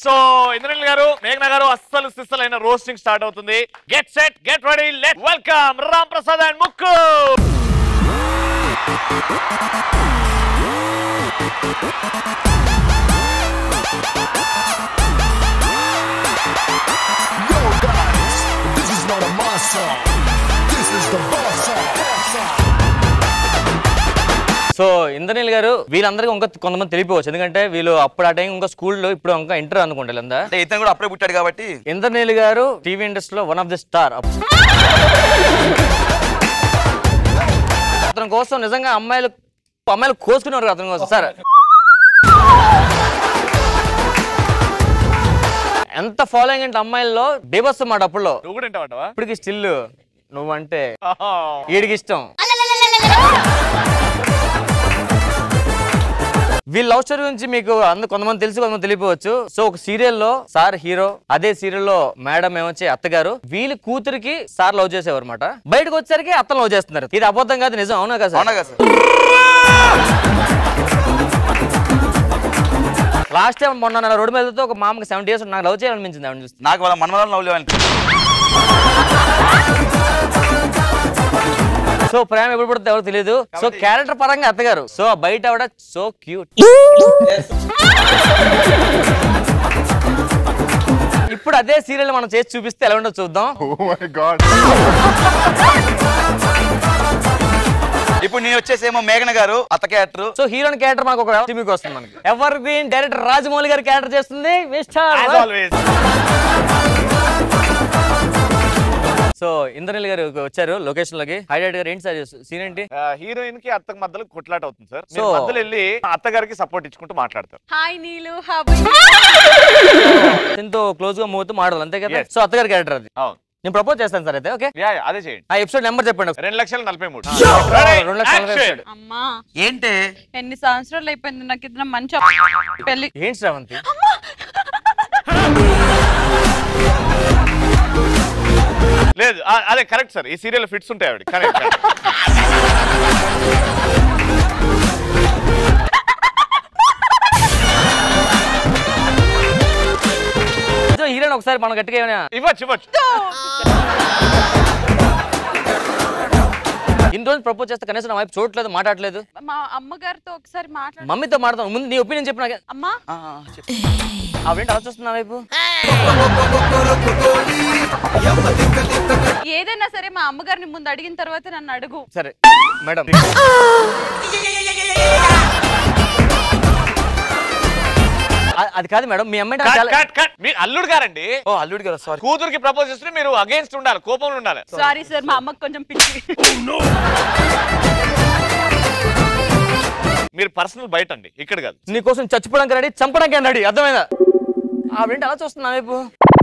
So Indraneel గారు మేఘన గారు అస్సలు సిస్సలైన రోస్టింగ్ స్టార్ట్ అవుతుంది get set get ready let welcome Ram Prasad and ముక్కు Yo guys, this is not a my song. This is the boss song. Boss song. So Indraneel garu వీళ్ళందరికీ ఇంకా కొంతమంది తెలియపోవచ్చు ఎందుకంటే వీళ్ళు అప్పుడు ఆ టైం ఇంకా స్కూల్లో ఇప్పుడు ఇంకా ఇంటర్ అనుకుంటా లేదా అంటే ఇతను కూడా అప్పుడే పుట్టాడు కాబట్టి ఇంద్రనీల్ గారు టీవీ ఇండస్ట్రీలో వన్ ఆఫ్ ది స్టార్ అతని కోసం నిజంగా అమ్మాయిలు అమ్మాయిలు కోసుకునేవారు అతని కోసం సార్ ఎంత ఫాలోయింగ్ అంటే అమ్మాయిల్లో బేబస్ మాట అప్పుడులో నువ్వు కూడా వింటావంటావా ఇప్పటికి స్టిల్ నువ్వంటే వీడికి ఇష్టం వీళ్ళ లవ్ స్టోరీ గురించి మీకు అందరు కొంతమంది తెలిసి కొంతమంది తెలియపోవచ్చు సో ఒక సీరియల్లో సార్ హీరో అదే సీరియల్లో మేడం ఏమొచ్చి అత్తగారు వీళ్ళ కూతురికి సార్ లవ్ చేసేవారు అనమాట బయటకు వచ్చేసరికి అత్త లవ్ చేస్తున్నారు ఇది అబద్ధం కాదు నిజం అవునా కదా అవునా సార్ కదా సార్ లాస్ట్ టైం మొన్న నా రోడ్డు మీద వెళ్తే ఒక మామకి సెవెంటీ ఇయర్స్ నాకు లవ్ చేయాలనిపించింది ఆవిడ చూస్తే నాకు వాళ్ళ మనమరాలు నవ్వులు సో ప్రేమ ఎప్పుడు పడితే ఎవరు తెలియదు సో క్యారెక్టర్ పరంగా అత్తగారు సో బయట ఆవిడ సో క్యూట్ ఇప్పుడు అదే సీరియల్ మనం చేసి చూపిస్తే ఎలా ఉండదు చూద్దాం ఇప్పుడు నేను వచ్చేసేమో మేఘన గారు అత్త క్యారెక్టర్ సో హీరోయిన్ క్యారెక్టర్ మనకు ఒక టీవీకి వస్తుంది మనకి ఎవర్ గ్రీన్ డైరెక్టర్ రాజమౌళి గారి క్యారెక్టర్ చేస్తుంది mister as always so Indraneel garu వచ్చారు లొకేషన్ లోకి హైలైట్ గారు ఏంటి సార్ సీన్ ఏంటి హీరోయిన్ కి అత్తకు మధ్యలో కొట్లాట అవుతుంది సార్ So- సో మధ్యలో వెళ్ళి అత్తగారికి సపోర్ట్ ఇచ్చుకుంటూ మాట్లాడతారు హాయ్ నీలు హాబీ ఎంతో క్లోజ్ గా మూవ్తూ మాడలు అంతే కదా Yes. సో అత్తగారి క్యారెక్టర్ అది అవును నేను ప్రపోజ్ చేస్తాను సార్ అయితే ఓకే యా యా, అదే చేయండి ఆ ఎపిసోడ్ నెంబర్ చెప్పండి ఒకసారి. రెండు లక్షల నలభై మూడు రెండు లక్షల నలభై Action. episode. అమ్మా ఏంటే ఎన్ని సంవత్సరాలు అయిపోయింది నాకు ఇద్దరు మంచి అప్- పెళ్లి ఏంటి శ్రావంతి లేదు ఆ- అదే కరెక్ట్ సార్ ఈ సీరియల్ ఫిట్స్ ఉంటాయి ఆవిడ కరెక్ట్ సో హీరోయిన్ ఒకసారి మనం గట్టిగా ఏమైనా ఇవ్వచ్చు ఇవ్వచ్చు ఇన్ని రోజులు ప్రపోజ్ చేస్తే కనీసం నా వైపు చూడట్లేదు మాట్లాడలేదు మా అమ్మగారితో ఒకసారి మాట్లాడు మమ్మీతో మాట్లాడతాను ముందు నీ ఒపీనియన్ చెప్పు నాకు అమ్మా ఆ, చెప్పు. అవేంటి ఆలోచిస్తున్నా వైపు ఏదైనా సరే మా అమ్మగారిని ముందు అడిగిన తర్వాత నన్ను అడుగు సరే మేడం అ- అది కాదు మేడం మీ అమ్మాయి నాకు కట్ చాలా- కట్ కట్ మీ అల్లుడు గారండి ఓ అల్లుడు గారు సారీ కూతురికి ప్రపోజ్ చేస్తే మీరు అగేన్స్ట్ ఉండాలి కోపంలో ఉండాలి సారీ సార్ మా అమ్మకి కొంచెం పిచ్చి మీరు పర్సనల్ బయట అండి ఇక్కడ కాదు నీకోసం చచ్చిపోవడానికి రెడీ చంపడానికి రెడీ అర్థమైందా ఆవిడేంటి అలా చూస్తున్నా వైపు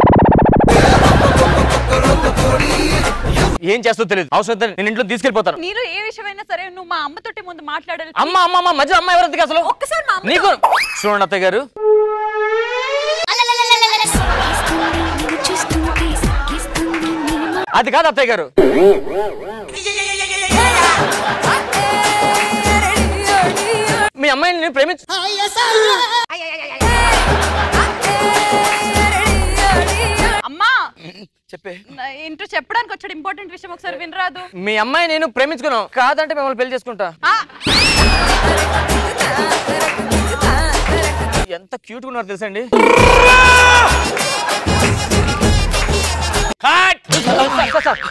ఏం చేస్తో తెలియదు అవసరం అయితే నేను ఇంట్లో తీసుకెళ్ళిపోతాను నీలో ఏ విషయమైనా సరే నువ్వు మా అమ్మతోటి ముందు మాట్లాడాలి అమ్మ అమ్మ అమ్మ మధ్య అమ్మ ఎవరికి అసలు ఒక్కసారి మా అమ్మ నీకు చూడండి అత్తయ్య గారు చూస్తుంటే సిక్కిస్తుంది నీ అది కాదు అత్తయ్య గారు మీ అమ్మాయిని నేను ప్రేమించు అమ్మా చెప్పే నా ఇంటూ చెప్పడానికి వచ్చాడు ఇంపార్టెంట్ విషయం ఒకసారి వినరాదు మీ అమ్మాయి నేను ప్రేమించుకున్నాను కాదంటే మిమ్మల్ని పెళ్లి చేసుకుంటా ఆ, ఎంత క్యూట్ ఉన్నారు తెలుసండి కట్ సార్, సార్,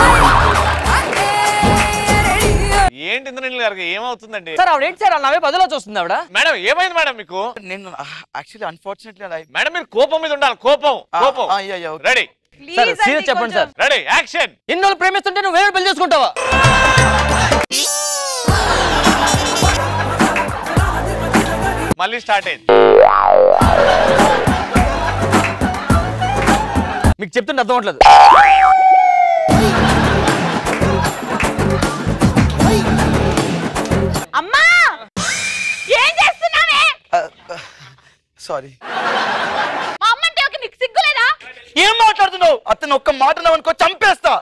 ఏంటి ఇంద్రనీల్ గారికి ఏమవుతుందండి సార్ ఆవిడ ఏంటి సార్ నా వైపు అదిలో చూస్తుంది ఆవిడ మేడం ఏమైంది మేడం మీకు నేను యాక్చువల్లీ అన్ఫార్చునేట్లీ అలా మేడం మీరు కోపం మీద ఉండాలి కోపం కోపం ఆ, అయ్యో, అయ్యో, ఓకే. రెడీ ప్లీజ్ సార్ అండి, సీరియస్ చెప్పండి కొంచెం. సార్ రెడీ యాక్షన్ ఎన్ని రోజులు ప్రేమిస్తుంటే నువ్వు వేరే పెళ్లి చేసుకుంటావా మళ్ళీ స్టార్ట్ అయింది మీకు చెప్తుంటే అర్థం అవట్లేదు అమ్మా ఏం చేస్తున్నావే సారీ మా అమ్మ అంటే ఒక నీకు సిగ్గులేదా ఏం మాట్లాడుతున్నావు అతను ఒక్క మాట అన్నావు అనుకో చంపేస్తా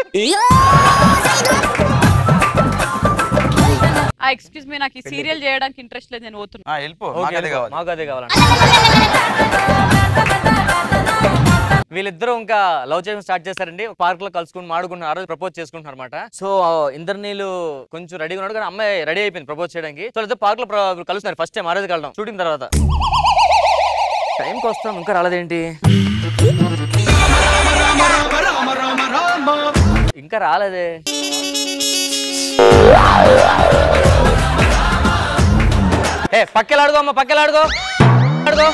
ఆ ఎక్స్క్యూజ్ మీ నాకు ఈ సీరియల్ చేయడానికి ఇంట్రెస్ట్ లేదు నేను పోతున్నా ఆ, వెళ్ళిపో ఓకే, నాకు అదే కావాలి మాకు అదే కావాలండి వీళ్ళిద్దరూ ఇంకా లవ్ చేయడం స్టార్ట్ చేశారండి పార్క్ లో కలుసుకుని మాడుకున్నారు ఆ రోజు ప్రపోజ్ చేసుకుంటున్నారు అనమాట సో ఇంద్రనీళ్ళు కొంచెం రెడీగా ఉన్నాడు కానీ అమ్మాయి రెడీ అయిపోయింది ప్రపోజ్ చేయడానికి సో ఇద్దరు పార్క్ లో ప్ర- కలుస్తున్నారు ఫస్ట్ టైం ఆ రోజు కలడం షూటింగ్ తర్వాత టైంకి వస్తాం ఇంకా రాలేదేంటి ఇంకా రాలేదే ఏ పక్కెలాడుగో అమ్మ పక్కెలాడుగో ఆడుగో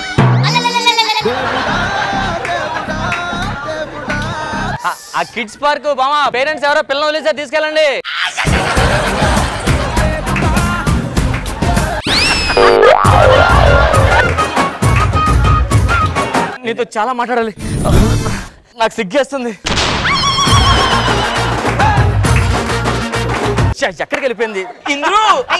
ఆ- ఆ కిడ్స్ పార్క్ బామా పేరెంట్స్ ఎవరో పిల్లలు వదిలేసారు తీసుకెళ్ళండి నీతో చాలా మాట్లాడాలి నాకు సిగ్గేస్తుంది ఛ, ఎక్కడికి వెళ్ళిపోయింది ఇంద్రు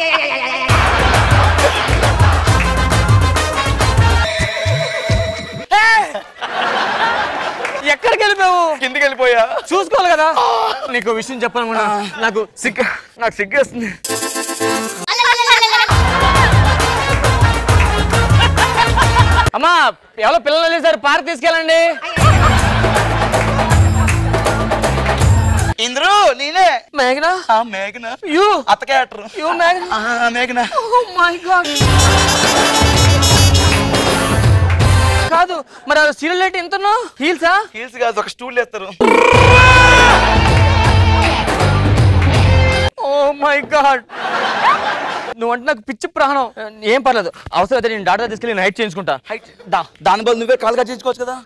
ఎక్కడికి వెళ్ళిపోయావు కిందికి వెళ్ళిపోయా చూసుకోవాలి కదా నీకు ఓ విషయం చెప్పాలనుకున్నా నాకు సిగ్గు నాకు సిగ్గేస్తుంది అమ్మా ఎవరో పిల్లలు వెళ్ళేసారు పార్క్ తీసుకెళ్ళండి ఇంద్రు నేనే మేఘనా ఆ మేఘన యూ అత్త క్యారెక్టర్ యూ మేఘనా ఆ మేఘన మై గాడ్ కాదు మరి సీరియల్ ఏంటి ఎంత హీల్సా హీల్స్ కాదు ఒక స్టూల్ వేస్తారు ఓ మై గాడ్ నువ్వంటే నాకు పిచ్చి ప్రాణం ఏం పర్లేదు అవసరం అయితే నేను డాక్టర్ తీసుకెళ్ళి నైట్ చేయించుకుంటా హైట్ దా దాని బదులు నువ్వే కాలుగా చేయించుకోవచ్చు కదా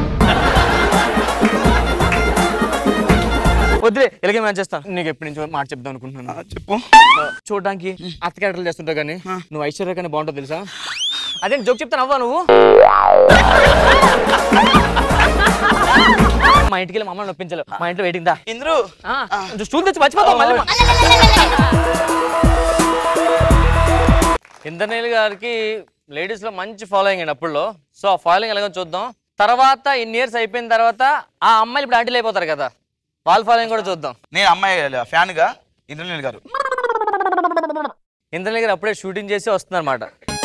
వద్దులే ఇలాగే మ్యాచ్ చేస్తాను నీకు ఎప్పటి నుంచో మాట చెప్దాం అనుకుంటున్నాను ఆ, చెప్పు చూడడానికి అత్త క్యారెక్టర్లు చేస్తుంటావు కానీ నువ్వు ఐశ్వర్య కానీ బాగుంటావు తెలుసా అదే జోక్ చెప్తాను అవ్వా నువ్వు మా ఇంటికి వెళ్ళి మమ్మల్ని నొప్పించాలి మా ఇంట్లో వెయిటింగ్ దా ఇంద్రు ఆ, కొంచెం స్టూల్ తెచ్చి మర్చిపోతావు మళ్ళీ ఇంద్రనీల్ గారికి లేడీస్ లో మంచి ఫాలోయింగ్ అండి అప్పుడులో సో ఆ ఫాలోయింగ్ ఎలాగో చూద్దాం తర్వాత ఇన్ని ఇయర్స్ అయిపోయిన తర్వాత ఆ అమ్మాయిలు ఇప్పుడు ఆంటీలు అయిపోతారు కదా వాళ్ళ ఫాలోయింగ్ కూడా చూద్దాం నేను అమ్మాయి ఫ్యాన్ గా ఇంద్రనీల్ గారు ఇంద్రనీల్ గారు అప్పుడే షూటింగ్ చేసి వస్తుందన్నమాట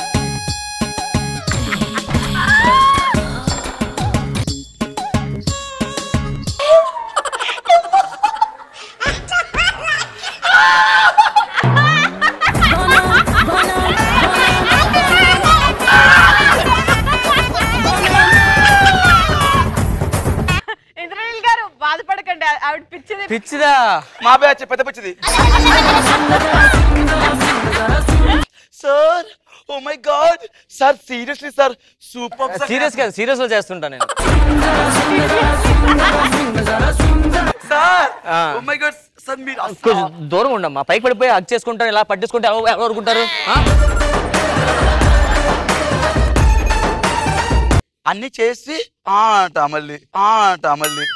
ఇంద్రనీల్ గారు బాధపడకండి ఆ- ఆవిడ పిచ్చిది పిచ్చిదా మా బ్యాచ్ పెద్ద పిచ్చిది sir oh my god sir seriously sir super serious గా సీరియస్ లో చేస్తుంటా నేను సార్ ఆ. ఓ మై గాడ్ సార్ మీరు అస్సలు- కొంచెం దూరం ఉండమ్మా పైకి పడిపోయి హక్ చేసుకుంటారు ఇలా పట్టించుకుంటే ఎవరు ఎవరు ఊరుకుంటారు ఆ? అన్ని చేసి ఆ అంట మళ్ళీ ఆ అంట మళ్ళీ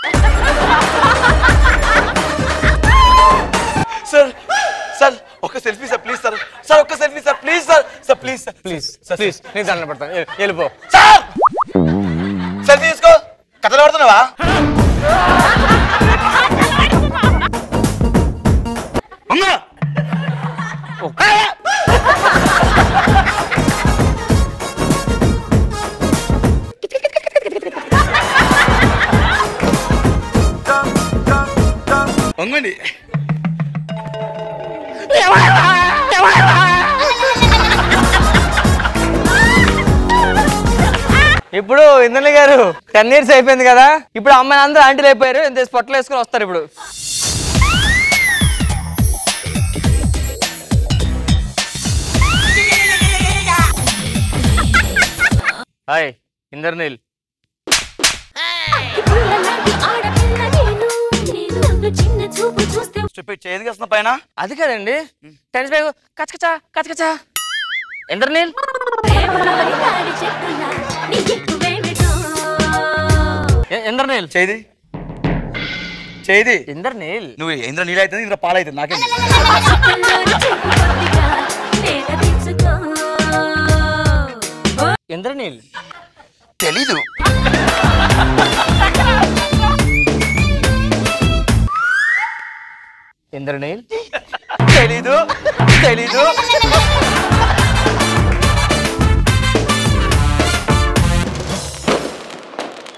సార్ సార్ ఒక selfie sir please sir sir ఒక selfie sir please sir sir please sir please please నేను దండ పడతాను వె- వెళ్ళిపో సార్ సెల్ఫీ తీసుకో కథలు పడుతున్నావా అమ్మా! వంగండి ఇప్పుడు ఇంద్రని గారు టెన్ ఇయర్స్ అయిపోయింది కదా ఇప్పుడు అమ్మాయి అందరూ ఆంటీలు అయిపోయారు ఇంత పొట్టలు వేసుకొని వస్తారు ఇప్పుడు హాయ్ ఇంద్రనీల్ ఆడపిల్ల నేను నేను నన్ను చిన్న చూపు చూస్తే చూపి చేతికి వస్తున్న పైన అది కదండి టెన్నిస్ బ్యాగ్ కచకచా కచకచా ఇంద్రనీల్ ప్రేమలోని తాడి చెట్టులా నీ ఎక్కువేమిటో ఇ- ఇంద్రనీల్ చేది చేది ఇంద్రనీల్ నువ్వు ఇంద్ర నీళ్ళు అవుతుంది ఇంద్ర పాలు అవుతుంది నాకేం చెట్టులోని చెట్టు కొద్దిగా నేల తెచ్చుకో ఇంద్రనీల్ తెలీదు ఇంద్రనీల్ తెలీదు తెలీదు